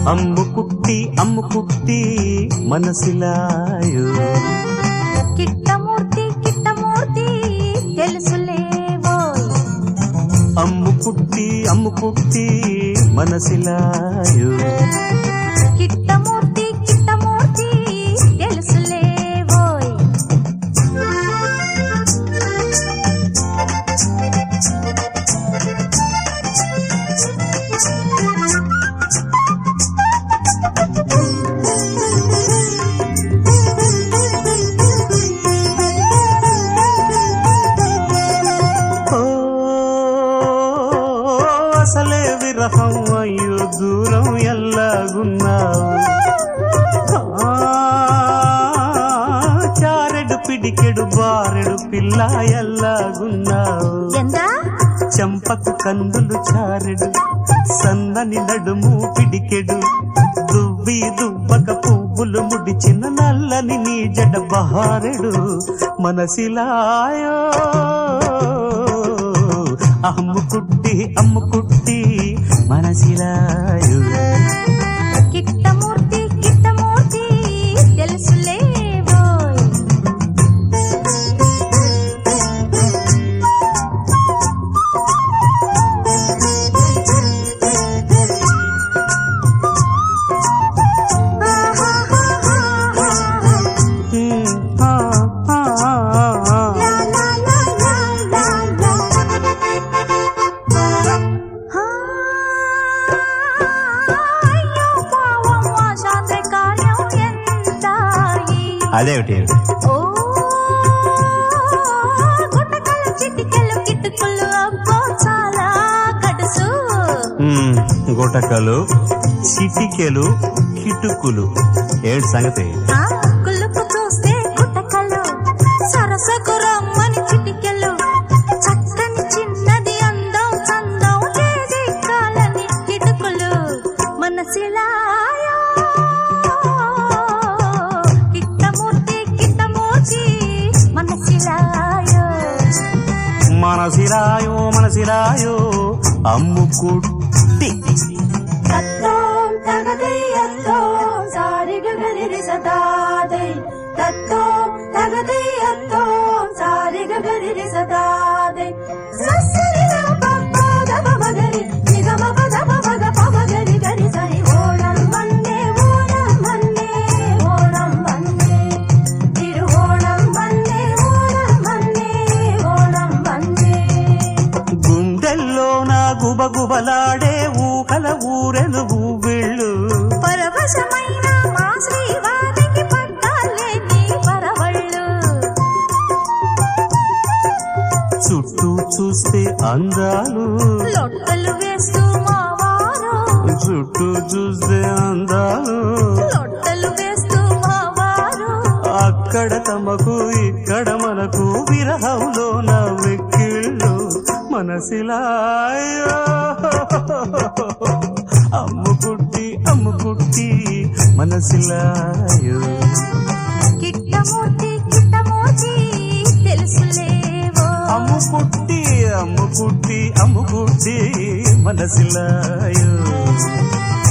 అమ్ము కుట్టి అమ్ము కుట్టి మనసిలాయో కిట్టమూర్తి కిట్టమూర్తి తెలుసులేవోయ్ అమ్ము కుట్టి అమ్ము కుట్టి మనసిలాయో కిట్టమూర్తి కిట్టమూర్తి తెలుసులేవోయ్ ఓ అసలే విరహం అయ్యో దూరం ఎల్లాగున్నావు ఆ, చారెడు పిడికెడు బారెడు పిల్ల ఎల్లాగున్నావు ఎందా చెంపకు కందులు చారెడు సన్నని నడుము పిడికెడు దువ్వి దువ్వక పువ్వులు ముడిచిన నల్లని నీ జడ బహారెడు మనసిలాయో అమ్ముకుట్టి అమ్ముకుట్టి మనసిలాయో కిట్టమూర్తి కిట్టమూర్తి తెలుసులేవోయ్ ఉమ్, ఆ, ఆ, ఆ, ఆ. లా లా లా లా లా లా. ఆ, అయ్యో పావమ్మ శాంతకార్యం ఎంతాయి. అదేమిటి ఓ, గుటకలు చిటికెలు కిటుకులు అబ్బో చాలా కడుసు ఉమ్, గుటకలు చిటికెలు కిటుకులు ఏడు సంగతి ఆ కులుపు చూస్తే గుటకలు సరసకు రమ్మని చిటికెలు చక్కని చిన్నది అందం చందం లేది కాలని కిటుకులు మనసిలాయో కిట్టమూర్తి కిట్టమూర్తి మనసిలాయో మనసిరాయో మనసిరాయో అమ్ముకుట్టి తత్వం తగదయ్యత్వం సారిగగరి సదాదై తత్వం తగదయ్యత్వం సారిగగరి సదాదై సస్సరిగ పప్పద పమగరి నిగమ పద పమగ పమగరి గరి సరి ఓణం వన్నే ఓణం వన్నే ఓణం వన్నే తిరువోణం వన్నే ఓణం వన్నే ఓణం వన్నే గుండెల్లో నా గుబగుబలాడే ఊకల ఊరెను ఊవిళ్ళు పరవశమైన మా శ్రీవారికి పట్టాలే నీ పరవళ్ళు చుట్టూ చూస్తే అందాలు లొట్టలు వేస్తూ మా వారు చుట్టూ చూస్తే అందాలు లొట్టలు వేస్తూ మా వారు అక్కడ తమకు ఇక్కడ మనకు విరహంలో నా వెక్కిళ్ళు మనసిలాయో అమ్ముకుట్టి అమ్ముకుట్టి మనసిలాయో కిట్టమూర్తి కిట్టమూర్తి తెలుసులేవో అమ్ముకుట్టి అమ్ముకుట్టి అమ్ముకుట్టి మనసిలాయో